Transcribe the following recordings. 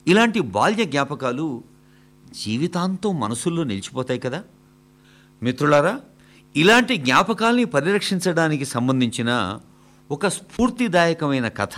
ఇలాంటి బాల్య జ్ఞాపకాలు జీవితాంతం మనసుల్లో నిలిచిపోతాయి కదా మిత్రులారా ఇలాంటి జ్ఞాపకాల్ని పరిరక్షించడానికి సంబంధించిన ఒక స్ఫూర్తిదాయకమైన కథ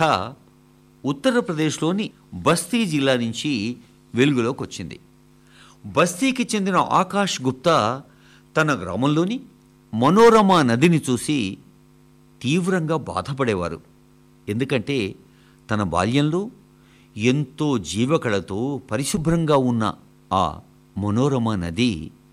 ఉత్తరప్రదేశ్లోని బస్తీ జిల్లా నుంచి వెలుగులోకి వచ్చింది బస్తీకి చెందిన ఆకాష్ గుప్తా తన గ్రామంలోని మనోరమ నదిని చూసి తీవ్రంగా బాధపడేవారు ఎందుకంటే తన బాల్యంలో ఎంతో జీవకళతో పరిశుభ్రంగా ఉన్న ఆ మనోరమ నది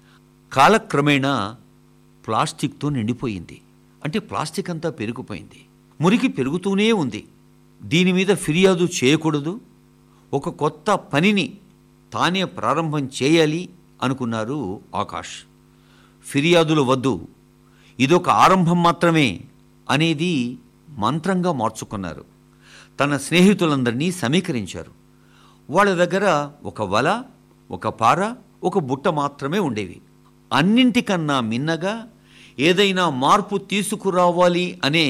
కాలక్రమేణా ప్లాస్టిక్తో నిండిపోయింది అంటే ప్లాస్టిక్ అంతా పెరిగిపోయింది మురికి పెరుగుతూనే ఉంది దీని మీద ఫిర్యాదు చేయకూడదు ఒక కొత్త పనిని తానే ప్రారంభం చేయాలి అనుకున్నారు ఆకాష్ ఫిర్యాదులు వద్దు ఇదొక ఆరంభం మాత్రమే అనేది మంత్రంగా మార్చుకున్నారు తన స్నేహితులందరినీ సమీకరించారు వాళ్ళ దగ్గర ఒక వల ఒక పార ఒక బుట్ట మాత్రమే ఉండేవి అన్నింటికన్నా మిన్నగా ఏదైనా మార్పు తీసుకురావాలి అనే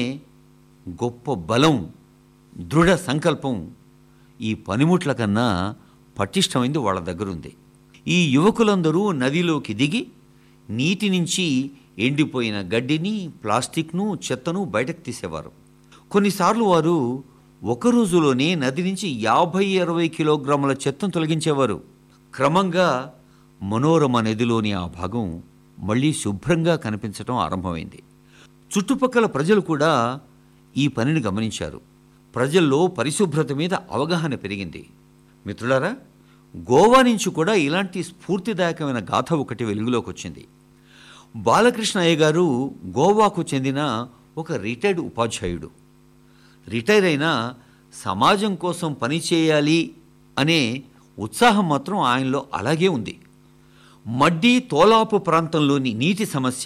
గొప్ప బలం దృఢ సంకల్పం ఈ పనిముట్ల కన్నా పటిష్టమైంది వాళ్ళ దగ్గరుంది ఈ యువకులందరూ నదిలోకి దిగి నీటి నుంచి ఎండిపోయిన గడ్డిని ప్లాస్టిక్ను చెత్తను బయటకు తీసేవారు కొన్నిసార్లు వారు ఒక రోజులోనే నది నుంచి యాభై అరవై కిలోగ్రాముల చెత్తను తొలగించేవారు క్రమంగా మనోరమ నదిలోని ఆ భాగం మళ్ళీ శుభ్రంగా కనిపించడం ఆరంభమైంది చుట్టుపక్కల ప్రజలు కూడా ఈ పనిని గమనించారు ప్రజల్లో పరిశుభ్రత మీద అవగాహన పెరిగింది మిత్రులారా గోవా నుంచి కూడా ఇలాంటి స్ఫూర్తిదాయకమైన గాథ ఒకటి వెలుగులోకి వచ్చింది బాలకృష్ణ అయ్య గారు గోవాకు చెందిన ఒక రిటైర్డ్ ఉపాధ్యాయుడు రిటైర్ అయినా సమాజం కోసం పని చేయాలి అనే ఉత్సాహం మాత్రం ఆయనలో అలాగే ఉంది మడ్డి తోలాపు ప్రాంతంలోని నీటి సమస్య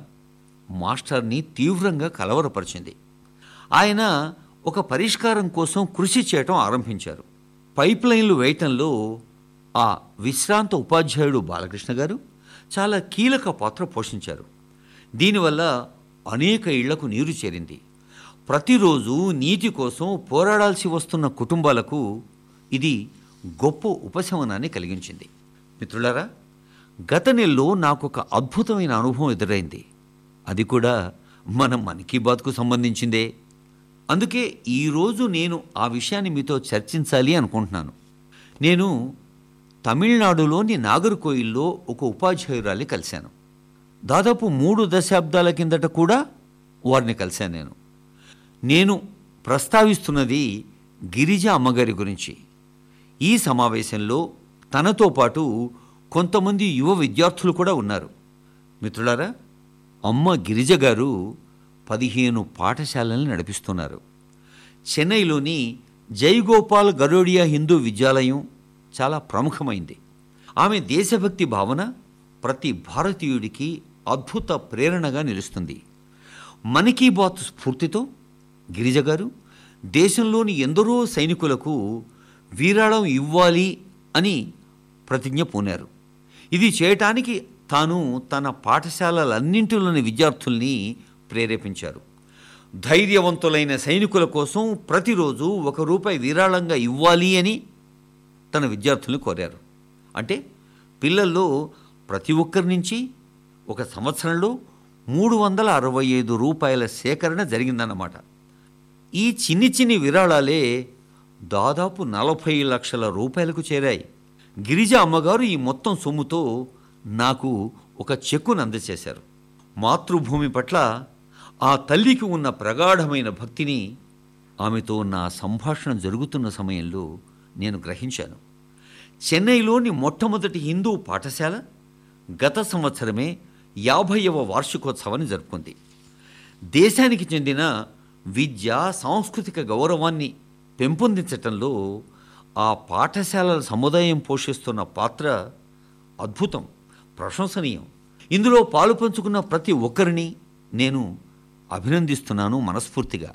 మాస్టర్ని తీవ్రంగా కలవరపరిచింది ఆయన ఒక పరిష్కారం కోసం కృషి చేయటం ఆరంభించారు పైప్ లైన్లు వేయటంలో ఆ విశ్రాంత ఉపాధ్యాయుడు బాలకృష్ణ గారు చాలా కీలక పాత్ర పోషించారు దీనివల్ల అనేక ఇళ్లకు నీరు చేరింది ప్రతిరోజు నీటి కోసం పోరాడాల్సి వస్తున్న కుటుంబాలకు ఇది గొప్ప ఉపశమనాన్ని కలిగించింది మిత్రులారా గత నెలలో నాకు ఒక అద్భుతమైన అనుభవం ఎదురైంది అది కూడా మన మన్ కీ బాత్కు సంబంధించిందే అందుకే ఈరోజు నేను ఆ విషయాన్ని మీతో చర్చించాలి అనుకుంటున్నాను నేను తమిళనాడులోని నాగర్కోయిల్లో ఒక ఉపాధ్యాయురాలి కలిశాను దాదాపు మూడు దశాబ్దాల కిందట కూడా వారిని కలిశాను నేను నేను ప్రస్తావిస్తున్నది గిరిజ అమ్మగారి గురించి ఈ సమావేశంలో తనతో పాటు కొంతమంది యువ విద్యార్థులు కూడా ఉన్నారు మిత్రులారా అమ్మ గిరిజ గారు పదిహేను పాఠశాలల్ని నడిపిస్తున్నారు చెన్నైలోని జైగోపాల్ గరోడియా హిందూ విద్యాలయం చాలా ప్రముఖమైంది ఆమె దేశభక్తి భావన ప్రతి భారతీయుడికి అద్భుత ప్రేరణగా నిలుస్తుంది మన్ కీ బాత్ స్ఫూర్తితో గిరిజ గారు దేశంలోని ఎందరో సైనికులకు వీరాళం ఇవ్వాలి అని ప్రతిజ్ఞ పూనారు ఇది చేయటానికి తాను తన పాఠశాలలన్నింటిలోని విద్యార్థుల్ని ప్రేరేపించారు ధైర్యవంతులైన సైనికుల కోసం ప్రతిరోజు ఒక రూపాయి విరాళంగా ఇవ్వాలి అని తన విద్యార్థుల్ని కోరారు అంటే పిల్లల్లో ప్రతి ఒక్కరి నుంచి ఒక సంవత్సరంలో మూడు వందల అరవై ఐదు రూపాయల సేకరణ జరిగిందన్నమాట ఈ చిన్ని చిన్ని విరాళాలే దాదాపు నలభై లక్షల రూపాయలకు చేరాయి గిరిజ అమ్మగారు ఈ మొత్తం సొమ్ముతో నాకు ఒక చెక్కును అందజేశారు మాతృభూమి పట్ల ఆ తల్లికి ఉన్న ప్రగాఢమైన భక్తిని ఆమెతో నా సంభాషణ జరుగుతున్న సమయంలో నేను గ్రహించాను చెన్నైలోని మొట్టమొదటి హిందూ పాఠశాల గత సంవత్సరమే యాభైవ వార్షికోత్సవాన్ని జరుపుకుంది దేశానికి చెందిన విద్య సాంస్కృతిక గౌరవాన్ని పెంపొందించటంలో ఆ పాఠశాలల సముదాయం పోషిస్తున్న పాత్ర అద్భుతం ప్రశంసనీయం ఇందులో పాలు పంచుకున్న ప్రతి ఒక్కరిని నేను అభినందిస్తున్నాను మనస్ఫూర్తిగా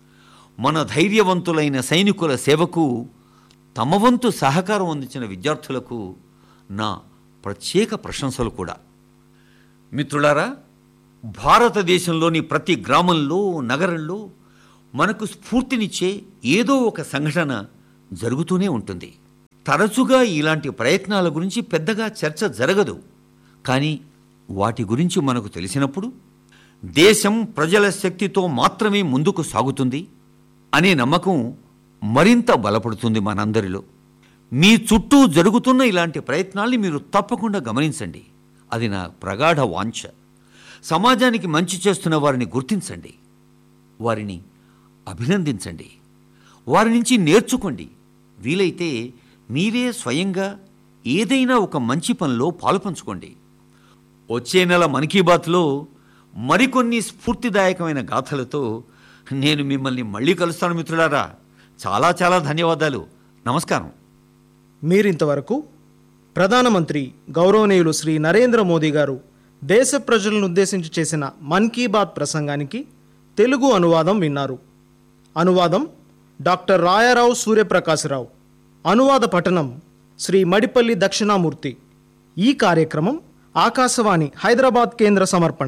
మన ధైర్యవంతులైన సైనికుల సేవకు తమ వంతు సహకారం అందించిన విద్యార్థులకు నా ప్రత్యేక ప్రశంసలు కూడా మిత్రులారా భారతదేశంలోని ప్రతి గ్రామంలో నగరంలో మనకు స్ఫూర్తినిచ్చే ఏదో ఒక సంఘటన జరుగుతూనే ఉంటుంది తరచుగా ఇలాంటి ప్రయత్నాల గురించి పెద్దగా చర్చ జరగదు కానీ వాటి గురించి మనకు తెలిసినప్పుడు దేశం ప్రజల శక్తితో మాత్రమే ముందుకు సాగుతుంది అనే నమ్మకం మరింత బలపడుతుంది మనందరిలో మీ చుట్టూ జరుగుతున్న ఇలాంటి ప్రయత్నాల్ని మీరు తప్పకుండా గమనించండి అది నా ప్రగాఢ వాంఛ సమాజానికి మంచి చేస్తున్న వారిని గుర్తించండి వారిని అభినందించండి వారి నుంచి నేర్చుకోండి వీలైతే మీరే స్వయంగా ఏదైనా ఒక మంచి పనిలో పాలుపంచుకోండి వచ్చే నెల మన్ కీ బాత్లో మరికొన్ని స్ఫూర్తిదాయకమైన గాథలతో నేను మిమ్మల్ని మళ్ళీ కలుస్తాను మిత్రులారా చాలా చాలా ధన్యవాదాలు నమస్కారం మీరింతవరకు ప్రధానమంత్రి గౌరవనీయులు శ్రీ నరేంద్ర మోదీ గారు దేశ ప్రజలను ఉద్దేశించి చేసిన మన్ కీ బాత్ ప్రసంగానికి తెలుగు అనువాదం విన్నారు అనువాదం డాక్టర్ రాయారావు సూర్యప్రకాశరావు అనువాద పఠనం శ్రీ మడిపల్లి దక్షిణామూర్తి ఈ కార్యక్రమం ఆకాశవాణి హైదరాబాద్ కేంద్ర సమర్పణ